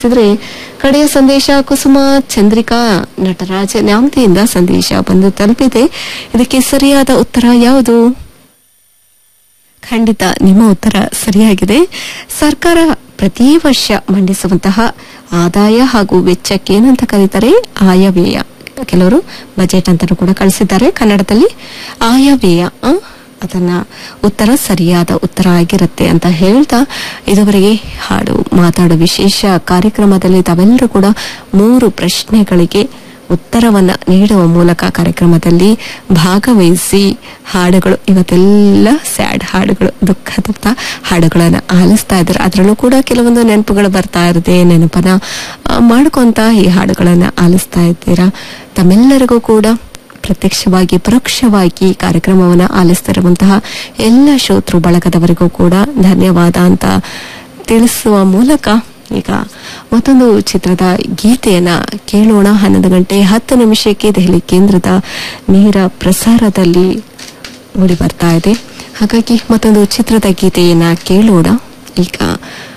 ಇದ್ರೆ ಕಡೆಯ ಸಂದೇಶ ಕುಸುಮ ಚಂದ್ರಿಕಾ ನಟರಾಜ ನ್ಯಾಮತಿಯಿಂದ ಸಂದೇಶ ಬಂದು ತಲುಪಿದೆ ಇದಕ್ಕೆ ಸರಿಯಾದ ಉತ್ತರ ಯಾವುದು ಖಂಡಿತ ನಿಮ್ಮ ಉತ್ತರ ಸರಿಯಾಗಿದೆ ಸರ್ಕಾರ ಪ್ರತಿ ವರ್ಷ ಮಂಡಿಸುವಂತಹ ಆದಾಯ ಹಾಗೂ ವೆಚ್ಚಕ್ಕೆ ಏನಂತ ಕರೀತಾರೆ ಆಯವ್ಯಯ ಕೆಲವರು ಬಜೆಟ್ ಅಂತಾನೂ ಕೂಡ ಕಳಿಸಿದ್ದಾರೆ ಕನ್ನಡದಲ್ಲಿ ಆಯವ್ಯಯ ಆ? ಅದನ್ನ ಉತ್ತರ ಸರಿಯಾದ ಉತ್ತರ ಆಗಿರುತ್ತೆ ಅಂತ ಹೇಳ್ತಾ ಇದುವರೆಗೆ ಹಾಡು ಮಾತಾಡೋ ವಿಶೇಷ ಕಾರ್ಯಕ್ರಮದಲ್ಲಿ ತಾವೆಲ್ಲರೂ ಕೂಡ ಮೂರು ಪ್ರಶ್ನೆಗಳಿಗೆ ಉತ್ತರವನ್ನ ನೀಡುವ ಮೂಲಕ ಕಾರ್ಯಕ್ರಮದಲ್ಲಿ ಭಾಗವಹಿಸಿ ಹಾಡುಗಳು ಇವತ್ತೆಲ್ಲ ಸ್ಯಾಡ್ ಹಾಡುಗಳು ದುಃಖದ ಹಾಡುಗಳನ್ನ ಆಲಿಸ್ತಾ ಇದ್ದಾರೆ ಅದರಲ್ಲೂ ಕೂಡ ಕೆಲವೊಂದು ನೆನಪುಗಳು ಬರ್ತಾ ಇರುತ್ತೆ ನೆನಪನ್ನ ಆ, ಮಾಡ್ಕೊಂತ ಈ ಹಾಡುಗಳನ್ನ ಆಲಿಸ್ತಾ ಇದ್ದೀರಾ ತಮ್ಮೆಲ್ಲರಿಗೂ ಕೂಡ ಪ್ರತ್ಯಕ್ಷವಾಗಿ ಪರೋಕ್ಷವಾಗಿ ಕಾರ್ಯಕ್ರಮವನ್ನು ಆಲಿಸ್ತಿರುವಂತಹ ಎಲ್ಲ ಶ್ರೋತೃ ಬಳಗದವರಿಗೂ ಕೂಡ ಧನ್ಯವಾದ ಅಂತ ತಿಳಿಸುವ ಮೂಲಕ ಈಗ ಮತ್ತೊಂದು ಚಿತ್ರದ ಗೀತೆಯನ್ನ ಕೇಳೋಣ ಹನ್ನೊಂದು ಗಂಟೆ ಹತ್ತು ನಿಮಿಷಕ್ಕೆ ದೆಹಲಿ ಕೇಂದ್ರದ ನೇರ ಪ್ರಸಾರದಲ್ಲಿ ಮೂಡಿ ಬರ್ತಾ ಇದೆ ಹಾಗಾಗಿ ಮತ್ತೊಂದು ಚಿತ್ರದ ಗೀತೆಯನ್ನ ಕೇಳೋಣ ಈಗ